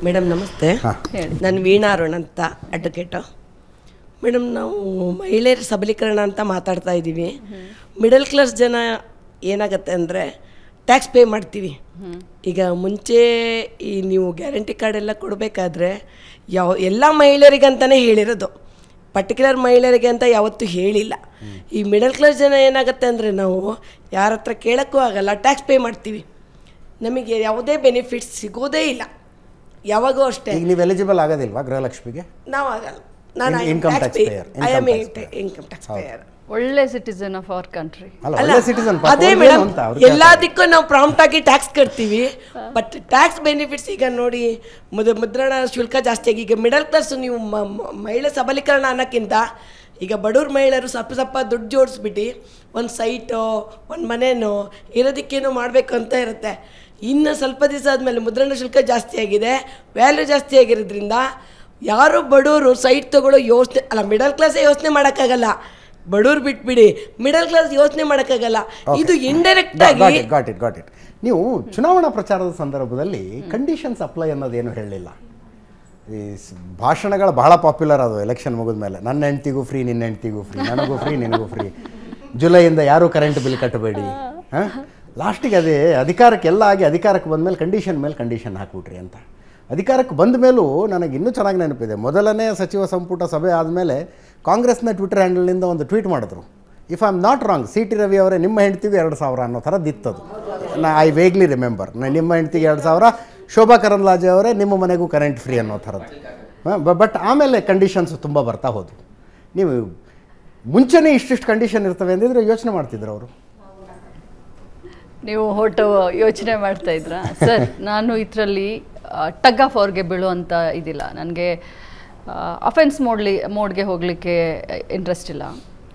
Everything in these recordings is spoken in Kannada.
ಮೇಡಮ್ ನಮಸ್ತೆ ನಾನು ವೀಣಾ ಅರುಣ್ ಅಂತ ಅಡ್ವೊಕೇಟು ಮೇಡಮ್ ನಾವು ಮಹಿಳೆಯರ ಸಬಲೀಕರಣ ಅಂತ ಮಾತಾಡ್ತಾ ಇದ್ದೀವಿ ಮಿಡಲ್ ಕ್ಲಾಸ್ ಜನ ಏನಾಗತ್ತೆ ಅಂದರೆ ಟ್ಯಾಕ್ಸ್ ಪೇ ಮಾಡ್ತೀವಿ ಈಗ ಮುಂಚೆ ಈ ನೀವು ಗ್ಯಾರಂಟಿ ಕಾರ್ಡ್ ಎಲ್ಲ ಕೊಡಬೇಕಾದ್ರೆ ಯಾವ ಎಲ್ಲ ಮಹಿಳೆಯರಿಗಂತಲೇ ಹೇಳಿರೋದು ಪರ್ಟಿಕ್ಯುಲರ್ ಮಹಿಳೆಯರಿಗೆ ಅಂತ ಯಾವತ್ತೂ ಹೇಳಿಲ್ಲ ಈ ಮಿಡಲ್ ಕ್ಲಾಸ್ ಜನ ಏನಾಗುತ್ತೆ ಅಂದರೆ ನಾವು ಯಾರ ಹತ್ರ ಕೇಳೋಕ್ಕೂ ಆಗಲ್ಲ ಟ್ಯಾಕ್ಸ್ ಪೇ ಮಾಡ್ತೀವಿ ನಮಗೆ ಯಾವುದೇ ಬೆನಿಫಿಟ್ಸ್ ಸಿಗೋದೇ ಇಲ್ಲ ಯಾವಾಗೂ ಅಷ್ಟೇ ಈಗ ನೀವು ಎಲಿಜಿಬಲ್ ಆಗೋದಿಲ್ವಾ ಗೃಹಲಕ್ಷ್ಮಿಗೆ ನಾವು ಆಗಲ್ಲ ನಾನು In- income tax payer, I am income tax payer. Income tax payer ಒಳ್ಳೆ ಸಿಟಿಸನ್ ಆಫ್ ಅವರ್ ಕಂಟ್ರಿ ಅಲ್ಲ ಅಲ್ಲ ಒಳ್ಳೆ ಸಿಟಿಸನ್ ಅದೇ ಮೇಡಮ್ ಎಲ್ಲದಕ್ಕೂ ನಾವು ಪ್ರಾಂಪ್ಟ್ ಆಗಿ ಟ್ಯಾಕ್ಸ್ ಕಟ್ತೀವಿ ಬಟ್ ಟ್ಯಾಕ್ಸ್ ಬೆನಿಫಿಟ್ಸ್ ಈಗ ನೋಡಿ ಮುದ ಮುದ್ರಣ ಶುಲ್ಕ ಜಾಸ್ತಿ ಆಗಿ ಈಗ ಮಿಡಲ್ ಕ್ಲಾಸ್ ನೀವು ಮ- ಮ- ಮಹಿಳೆ ಸಬಲೀಕರಣ ಅನ್ನೋಕ್ಕಿಂತ ಈಗ ಬಡವ್ರ ಮಹಿಳೆಯರು ಸ್ವಲ್ಪ ಸ್ವಲ್ಪ ದುಡ್ಡು ಜೋಡಿಸ್ಬಿಟ್ಟು ಒಂದು ಸೈಟು ಒಂದು ಮನೇನೋ ಇರೋದಕ್ಕೇನೋ ಮಾಡಬೇಕು ಅಂತ ಇರುತ್ತೆ ಇನ್ನು ಸ್ವಲ್ಪ ದಿವಸ ಆದಮೇಲೆ ಮುದ್ರಣ ಶುಲ್ಕ ಜಾಸ್ತಿ ಆಗಿದೆ ವ್ಯಾಲ್ಯೂ ಜಾಸ್ತಿ ಆಗಿರೋದ್ರಿಂದ ಯಾರು ಬಡವರು ಸೈಟ್ ತಗೊಳ್ಳೋ ಯೋಚನೆ ಅಲ್ಲ ಮಿಡಲ್ ಕ್ಲಾಸೇ ಯೋಚನೆ ಮಾಡೋಕ್ಕಾಗಲ್ಲ ಬಡವ್ರು ಬಿಟ್ಬಿಡಿ ಮಿಡಲ್ ಕ್ಲಾಸ್ ಯೋಚನೆ ಮಾಡೋಕ್ಕಾಗಲ್ಲ ಇದು ಇಂಡೈರೆಕ್ಟ್ ಆಗಿ ಗಾಟ್ ಇಟ್ ಗಾಟ್ ಇಟ್ ನೀವು ಚುನಾವಣಾ ಪ್ರಚಾರದ ಸಂದರ್ಭದಲ್ಲಿ ಕಂಡೀಷನ್ಸ್ ಅಪ್ಲೈ ಅನ್ನೋದೇನು ಹೇಳಲಿಲ್ಲ ಈ ಸ್- ಭಾಷಣಗಳು ಬಹಳ ಪಾಪ್ಯುಲರ್ ಅದು ಎಲೆಕ್ಷನ್ ಮುಗಿದ ಮೇಲೆ ನನ್ನ ಹೆಂಡ್ತಿಗೂ ಫ್ರೀ ನಿನ್ನ ಹೆಂಡ್ತಿಗೂ ಫ್ರೀ ನನಗೂ ಫ್ರೀ ನಿನಗೂ ಫ್ರೀ ಜುಲೈಯಿಂದ ಯಾರೂ ಕರೆಂಟ್ ಬಿಲ್ ಕಟ್ಟಬೇಡಿ ಹಾಂ ಲಾಸ್ಟಿಗೆ ಅದೇ ಅಧಿಕಾರಕ್ಕೆ ಎಲ್ಲ ಆಗಿ ಅಧಿಕಾರಕ್ಕೆ ಬಂದ ಮೇಲೆ ಕಂಡೀಷನ್ ಮೇಲೆ ಕಂಡೀಷನ್ ಹಾಕ್ಬಿಟ್ರಿ ಅಂತ ಅಧಿಕಾರಕ್ಕೆ ಬಂದ ಮೇಲೂ ನನಗೆ ಇನ್ನೂ ಚೆನ್ನಾಗಿ ನೆನಪಿದೆ ಮೊದಲನೇ ಸಚಿವ ಸಂಪುಟ ಸಭೆ ಆದಮೇಲೆ ಕಾಂಗ್ರೆಸ್ನ ಟ್ವಿಟರ್ ಹ್ಯಾಂಡಲ್ನಿಂದ ಒಂದು ಟ್ವೀಟ್ ಮಾಡಿದ್ರು if I am not wrong C T Ravi ಅವರೇ ನಿಮ್ಮ ಹೆಂಡ್ತಿಗೂ ಎರಡು ಸಾವಿರ ಅನ್ನೋ ಥರದ್ದಿತ್ತದು ನಾ ಐ ವೇಗ್ಲಿ ರಿಮೆಂಬರ್ ನಿಮ್ಮ ಹೆಂಡ್ತಿಗೆ ಎರಡು ಸಾವಿರ ಶೋಭಾ ಕರಂದ್ಲಾಜೆ ಅವರೇ ನಿಮ್ಮ ಮನೆಗೂ ಕರೆಂಟ್ ಫ್ರೀ ಅನ್ನೋ ಥರದ್ದು ಬಟ್ ಆಮೇಲೆ ಕಂಡೀಷನ್ಸ್ ತುಂಬ ಬರ್ತಾ ಹೋದವು ನೀವು ಮುಂಚೆನೇ ಇಷ್ಟಿಷ್ಟು ಕಂಡೀಷನ್ ಇರ್ತವೆ ಅಂದಿದ್ರೆ ಯೋಚನೆ ಮಾಡ್ತಿದ್ರು ಅವರು ನೀವು ಹೊರಟು ಯೋಚನೆ ಮಾಡ್ತಾ ಇದ್ರಾ ಸರ್ ನಾನು ಇದರಲ್ಲಿ ಟಗ್ ಆಫ್ ಅವ್ರಿಗೆ ಬೀಳುವಂಥ ಇದಿಲ್ಲ ನನಗೆ ಅಫೆನ್ಸ್ ಮೋಡ್ಲಿ ಮೋಡ್ಗೆ ಹೋಗಲಿಕ್ಕೆ ಇಂಟ್ರೆಸ್ಟ್ ಇಲ್ಲ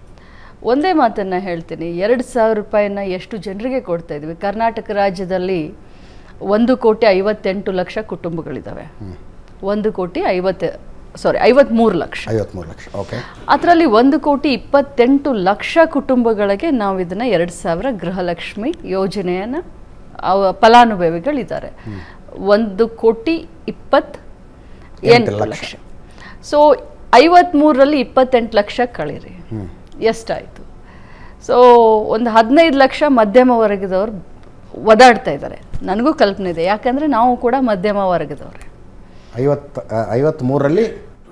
ಒಂದೇ ಮಾತನ್ನು ಹೇಳ್ತೀನಿ ಎರಡು ಸಾವಿರ ರೂಪಾಯಿನ ಎಷ್ಟು ಜನರಿಗೆ ಕೊಡ್ತಾ ಇದ್ವಿ ಕರ್ನಾಟಕ ರಾಜ್ಯದಲ್ಲಿ ಒಂದು ಕೋಟಿ ಐವತ್ತೆಂಟು ಲಕ್ಷ ಕುಟುಂಬಗಳಿದ್ದಾವೆ ಒಂದು ಕೋಟಿ ಐವತ್ತು ಸಾರಿ ಐವತ್ತ್ಮೂರು ಲಕ್ಷ ಐವತ್ತ್ಮೂರು ಲಕ್ಷ ಓಕೆ ಅದರಲ್ಲಿ ಒಂದು ಕೋಟಿ ಇಪ್ಪತ್ತೆಂಟು ಲಕ್ಷ ಕುಟುಂಬಗಳಿಗೆ ನಾವು ಇದನ್ನು ಎರಡು ಸಾವಿರ ಗೃಹಲಕ್ಷ್ಮಿ ಯೋಜನೆಯನ್ನು ಅವ ಫಲಾನುಭವಿಗಳಿದ್ದಾರೆ ಒಂದು ಕೋಟಿ ಇಪ್ಪತ್ ಎಂಟು ಲಕ್ಷ ಸೊ ಐವತ್ತ್ಮೂರರಲ್ಲಿ ಇಪ್ಪತ್ತೆಂಟು ಲಕ್ಷ ಕಳೀರಿ ಎಷ್ಟಾಯಿತು ಸೊ ಒಂದು ಹದಿನೈದು ಲಕ್ಷ ಮಧ್ಯಮ ವರ್ಗದವ್ರು ಒದಾಡ್ತಾ ಇದ್ದಾರೆ ನನಗೂ ಕಲ್ಪನೆ ಇದೆ ಯಾಕಂದರೆ ನಾವು ಕೂಡ ಮಧ್ಯಮ ವರ್ಗದವ್ರೆ ಐವತ್ತು ಐವತ್ತ್ಮೂರರಲ್ಲಿ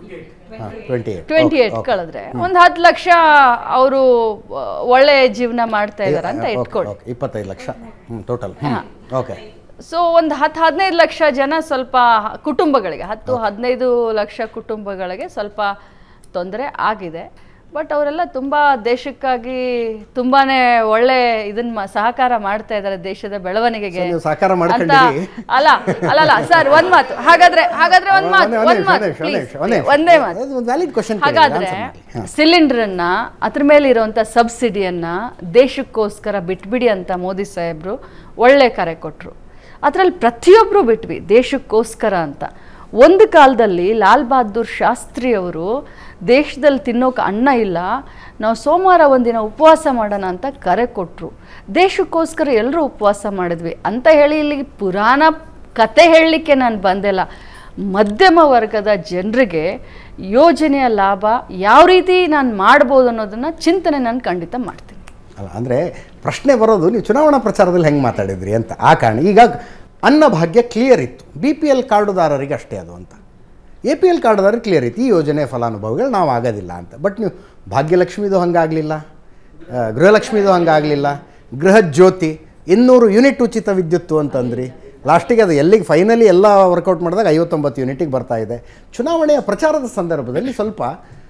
ಹಾಂ ಟ್ವೆಂಟಿ ಏಯ್ಟ್ ಟ್ವೆಂಟಿ ಏಟ್ ಕಳೆದ್ರೆ ಒಂದು ಹತ್ತು ಲಕ್ಷ ಅವರು ಒಳ್ಳೆ ಜೀವನ ಮಾಡ್ತಾ ಇದಾರೆ ಅಂತ ಇಟ್ಕೊಳ್ಳಿ ಓಕೆ ಇಪ್ಪತ್ತೈದು ಲಕ್ಷ ಹ್ಞೂ ಟೋಟಲ್ ಓಕೆ ಸೊ ಒಂದು ಹತ್ತು ಹದಿನೈದು ಲಕ್ಷ ಜನ ಸ್ವಲ್ಪ ಕುಟುಂಬಗಳಿಗೆ ಹತ್ತು ಹದಿನೈದು ಲಕ್ಷ ಕುಟುಂಬಗಳಿಗೆ ಸ್ವಲ್ಪ ತೊಂದರೆ ಆಗಿದೆ ಬಟ್ ಅವರೆಲ್ಲ ತುಂಬ ದೇಶಕ್ಕಾಗಿ ತುಂಬಾ ಒಳ್ಳೆ ಇದನ್ನ ಸಹಕಾರ ಮಾಡ್ತಾ ಇದ್ದಾರೆ ದೇಶದ ಬೆಳವಣಿಗೆಗೆ ನೀವು ಸಹಕಾರ ಅಂತ ಮಾಡ್ಕೊಂಡಿರಿ. ಅಲ್ಲ ಅಲ್ಲ ಅಲ್ಲ ಸರ್ ಒಂದ್ ಮಾತು ಹಾಗಾದ್ರೆ ಹಾಗಾದ್ರೆ ಒಂದ್ ಮಾತು ಒಂದೇ ಒಂದ್ ಮಾತು ನಿಮಿಷ, ಒಂದೇ please, ನಿಮಿಷ, ಒಂದೇ ನಿಮಿಷ. ಒಂದೇ ಮಾತು ಅದು ಒಂದು ವ್ಯಾಲಿಡ್ ಕ್ವಶನ್ ಹಾಗಾದ್ರೆ ಸಿಲಿಂಡರನ್ನ ಅದ್ರ ಮೇಲೆ ಇರುವಂತ ಸಬ್ಸಿಡಿಯನ್ನ ದೇಶಕ್ಕೋಸ್ಕರ ಬಿಟ್ಬಿಡಿ ಅಂತ ಮೋದಿ ಸಾಹೇಬ್ರು ಒಳ್ಳೆ ಕರೆ ಕೊಟ್ರು ಅದರಲ್ಲಿ ಪ್ರತಿಯೊಬ್ಬರು ಬಿಟ್ವಿ ದೇಶಕ್ಕೋಸ್ಕರ ಅಂತ ಒಂದು ಕಾಲದಲ್ಲಿ ಲಾಲ್ ಬಹದ್ದೂರ್ ಶಾಸ್ತ್ರಿ ಅವರು ದೇಶದಲ್ಲಿ ತಿನ್ನೋಕೆ ಅನ್ನ ಇಲ್ಲ ನಾವು ಸೋಮವಾರ ಒಂದಿನ ಉಪವಾಸ ಮಾಡೋಣ ಅಂತ ಕರೆ ಕೊಟ್ಟರು ದೇಶಕ್ಕೋಸ್ಕರ ಎಲ್ಲರೂ ಉಪವಾಸ ಮಾಡಿದ್ವಿ ಅಂತ ಹೇಳಿ ಇಲ್ಲಿ ಪುರಾಣ ಕತೆ ಹೇಳಲಿಕ್ಕೆ ನಾನು ಬಂದಿಲ್ಲ ಮಧ್ಯಮ ವರ್ಗದ ಜನರಿಗೆ ಯೋಜನೆಯ ಲಾಭ ಯಾವ ರೀತಿ ನಾನು ಮಾಡ್ಬೋದು ಅನ್ನೋದನ್ನ ಚಿಂತನೆ ನಾನು ಖಂಡಿತ ಮಾಡ್ತೀನಿ ಅಲ್ಲ ಅಂದರೆ ಪ್ರಶ್ನೆ ಬರೋದು ನೀವು ಚುನಾವಣಾ ಪ್ರಚಾರದಲ್ಲಿ ಹೆಂಗೆ ಮಾತಾಡಿದ್ರಿ ಅಂತ ಆ ಕಾರಣ ಈಗ ಅನ್ನಭಾಗ್ಯ ಕ್ಲಿಯರ್ ಇತ್ತು ಬಿ ಪಿ ಎಲ್ ಕಾರ್ಡುದಾರರಿಗೆ ಅಷ್ಟೇ ಅದು ಅಂತ ಎ ಪಿ ಎಲ್ ಕಾರ್ಡುದಾರರಿಗೆ ಕ್ಲಿಯರ್ ಇತ್ತು ಈ ಯೋಜನೆ ಫಲಾನುಭವಿಗಳು ನಾವು ಆಗೋದಿಲ್ಲ ಅಂತ ಬಟ್ ನೀವು ಭಾಗ್ಯಲಕ್ಷ್ಮಿದು ಹಂಗಾಗಲಿಲ್ಲ ಗೃಹಲಕ್ಷ್ಮಿದು ಹಂಗಾಗಲಿಲ್ಲ ಗೃಹ ಜ್ಯೋತಿ ಇನ್ನೂರು ಯೂನಿಟ್ ಉಚಿತ ವಿದ್ಯುತ್ತು ಅಂತಂದ್ರಿ ಲಾಸ್ಟಿಗೆ ಅದು ಎಲ್ಲಿಗೆ ಫೈನಲಿ ಎಲ್ಲ ವರ್ಕೌಟ್ ಮಾಡಿದಾಗ ಐವತ್ತೊಂಬತ್ತು ಯೂನಿಟಿಗೆ ಬರ್ತಾ ಇದೆ ಚುನಾವಣೆಯ ಪ್ರಚಾರದ ಸಂದರ್ಭದಲ್ಲಿ ಸ್ವಲ್ಪ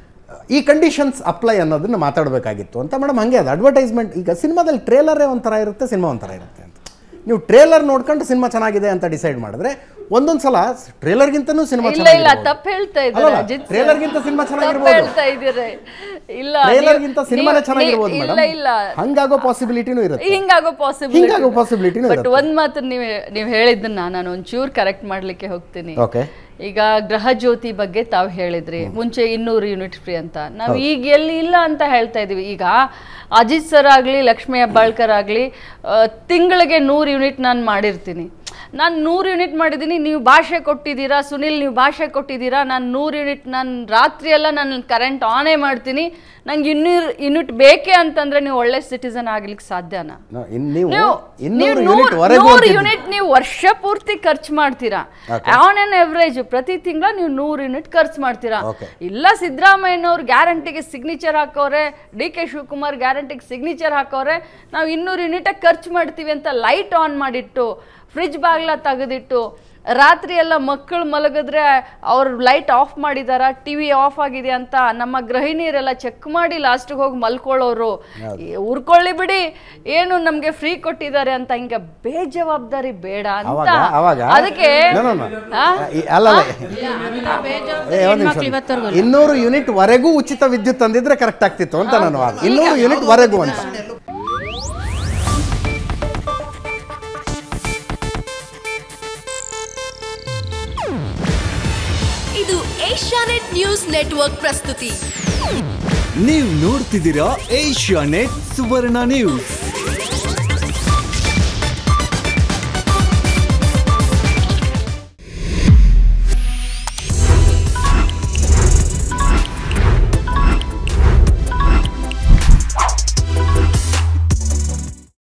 ಈ ಕಂಡೀಷನ್ಸ್ ಅಪ್ಲೈ ಅನ್ನೋದನ್ನ ಮಾತಾಡಬೇಕಾಗಿತ್ತು ಅಂತ ಮೇಡಮ್ ಹಾಗೆ ಅದು ಅಡ್ವರ್ಟೈಸ್ಮೆಂಟ್ ಈಗ ಸಿನಿಮಾದಲ್ಲಿ ಟ್ರೇಲರೇ ಒಂಥರ ಇರುತ್ತೆ ಸಿನಿಮಾ ಒಂಥರ ಇರುತ್ತೆ ಅಂತ ನೀವು ಟ್ರೇಲರ್ ನೋಡ್ಕೊಂಡು ಸಿನಿಮಾ ಚೆನ್ನಾಗಿದೆ ಅಂತ ಡಿಸೈಡ್ ಮಾಡಿದ್ರೆ ಒಂದೊಂದು ಸಲ ಟ್ರೇಲರ್ಗಿಂತನೂ ಸಿನಿಮಾ ಇಲ್ಲ ಇಲ್ಲ ತಪ್ಪು ಹೇಳ್ತಾ ಇದ್ದಾರೆ ಅಲ್ಲಲ್ಲ, ಅಜಿತ್ sir. ಟ್ರೇಲರ್ಗಿಂತ ಸಿನಿಮಾ ತಪ್ಪು ಚೆನ್ನಾಗಿರ್ಬೋದು. ಹೇಳ್ತಾ ಇದ್ದೀರಿ ಇಲ್ಲ ಟ್ರೇಲರ್ಗಿಂತ ನೀವು- ಸಿನಿಮಾನೇ ನೀವು- ಚೆನ್ನಾಗಿರ್ಬೋದು ಇಲ್ಲ ಮೇಡಮ್ ಇಲ್ಲ ಹಂಗಾಗೋ ಪಾಸಿಬಿಲಿಟಿನೂ ಇರುತ್ತೆ ಹಿಂಗಾಗೋ ಪಾಸಿಬಿಲಿಟಿ ಹಿಂಗಾಗೋ possibility ನೂ ಬಟ್ ಇರುತ್ತೆ. ಒಂದ್ ಮಾತು ನೀವು ನೀವು ಹೇಳಿದ್ದನ್ನ ನಾನು ಒಂಚೂರು ಕರೆಕ್ಟ್ ಮಾಡ್ಲಿಕ್ಕೆ ಹೋಗ್ತೀನಿ ಓಕೆ ಈಗ ಗೃಹ ಜ್ಯೋತಿ ಬಗ್ಗೆ ತಾವು ಹೇಳಿದ್ರಿ ಮುಂಚೆ ಇನ್ನೂರು ಯೂನಿಟ್ ಫ್ರೀ ಅಂತ ನಾವು ಈಗ ಎಲ್ಲಿ ಇಲ್ಲ ಅಂತ ಹೇಳ್ತಾ ಇದೀವಿ ಈಗ ಅಜಿತ್ ಸರ್ ಆಗ್ಲಿ ಲಕ್ಷ್ಮೀ ಹೆಬ್ಬಾಳ್ಕರ್ ಆಗ್ಲಿ ಆ, ತಿಂಗಳಿಗೆ ನೂರು ಯೂನಿಟ್ ನಾನು ಮಾಡಿರ್ತೀನಿ ನಾನು ನೂರು ಯೂನಿಟ್ ಮಾಡಿದ್ದೀನಿ ನೀವು ಭಾಷೆ ಕೊಟ್ಟಿದ್ದೀರಾ ಸುನಿಲ್ ನೀವು ಭಾಷೆ ಕೊಟ್ಟಿದ್ದೀರಾ ನಾನು ನೂರು ಯೂನಿಟ್ ನಾನು ರಾತ್ರಿ ಎಲ್ಲ ನಾನು ಕರೆಂಟ್ ಆನೇ ಮಾಡ್ತೀನಿ ನಂಗೆ ಇನ್ನೂರು ಯೂನಿಟ್ ಬೇಕೇ ಅಂತಂದ್ರೆ ನೀವು ಒಳ್ಳೆ ಸಿಟಿಸನ್ ಆಗ್ಲಿಕ್ಕೆ ಸಾಧ್ಯನಾ ನೋ, ಇನ್- ನೀವು ನೀವು ಇನ್ನೂರು ನೀವು ಯೂನಿಟ್ ನೂರು- ವರೆಗೂ ನೂರು ಅಂತಿದ್ದೀರಿ. ಯೂನಿಟ್ ನೀವು ವರ್ಷ ಪೂರ್ತಿ ಖರ್ಚು ಮಾಡ್ತೀರಾ ಆನ್ ಅನ್ ಎವರೇಜ್ ಪ್ರತಿ ತಿಂಗಳ ನೀವು ನೂರು ಯೂನಿಟ್ ಖರ್ಚು ಮಾಡ್ತೀರಾ Okay. ಇಲ್ಲ ಸಿದ್ದರಾಮಯ್ಯನವ್ರು ಗ್ಯಾರಂಟಿಗೆ ಸಿಗ್ನೇಚರ್ ಹಾಕೋರೆ ಡಿ ಕೆ ಶಿವಕುಮಾರ್ ಗ್ಯಾರಂಟಿಗೆ ಸಿಗ್ನೇಚರ್ ಹಾಕೋರೆ ನಾವು ಇನ್ನೂರು ಯೂನಿಟ್ ಖರ್ಚು ಮಾಡ್ತೀವಿ ಅಂತ ಲೈಟ್ ಆನ್ ಮಾಡಿಟ್ಟು ಫ್ರಿಜ್ ಬಾಗ್ಲ ತೆಗೆದಿಟ್ಟು ರಾತ್ರಿ ಎಲ್ಲ ಮಕ್ಕಳು ಮಲಗಿದ್ರೆ ಅವ್ರು ಲೈಟ್ ಆಫ್ ಮಾಡಿದಾರ ಟಿ ವಿ ಆಫ್ ಆಗಿದೆ ಅಂತ ನಮ್ಮ ಗೃಹಿಣಿಯರೆಲ್ಲ ಚೆಕ್ ಮಾಡಿ ಲಾಸ್ಟಿಗೆ ಹೋಗಿ ಮಲ್ಕೊಳ್ಳೋರು ಈ ಉರ್ಕೊಳ್ಳಿ ಬಿಡಿ ಏನು ನಮಗೆ ಫ್ರೀ ಕೊಟ್ಟಿದ್ದಾರೆ ಅಂತ ಹಿಂಗೆ ಬೇಜವಾಬ್ದಾರಿ ಬೇಡ ಅಂತ ಅವಾಗ ಅವಾಗ ಅದಕ್ಕೆ No, no, no. ಆ? ಈ- ಅಲ್ಲ ಅಲ್ಲ. ಏ, ಒಂದ್ ನಿಮಿಷ. ಇನ್ನೂರು ಯೂನಿಟ್ ವರೆಗೂ ಉಚಿತ ವಿದ್ಯುತ್ ತಂದಿದ್ರೆ ಕರೆಕ್ಟ್ ಆಗ್ತಿತ್ತು ಅಂತ ನಾನು ವಾದ ಇನ್ನೂರು ಯೂನಿಟ್ ವರೆಗೂ ಅಂತ ಇದು ಏಷ್ಯಾನೆಟ್ ನ್ಯೂಸ್ ನೆಟ್ವರ್ಕ್ ಪ್ರಸ್ತುತಿ ನೀವು ನೋಡ್ತಿದ್ದೀರಾ ಏಷ್ಯಾ ನೆಟ್ ಸುವರ್ಣ ನ್ಯೂಸ್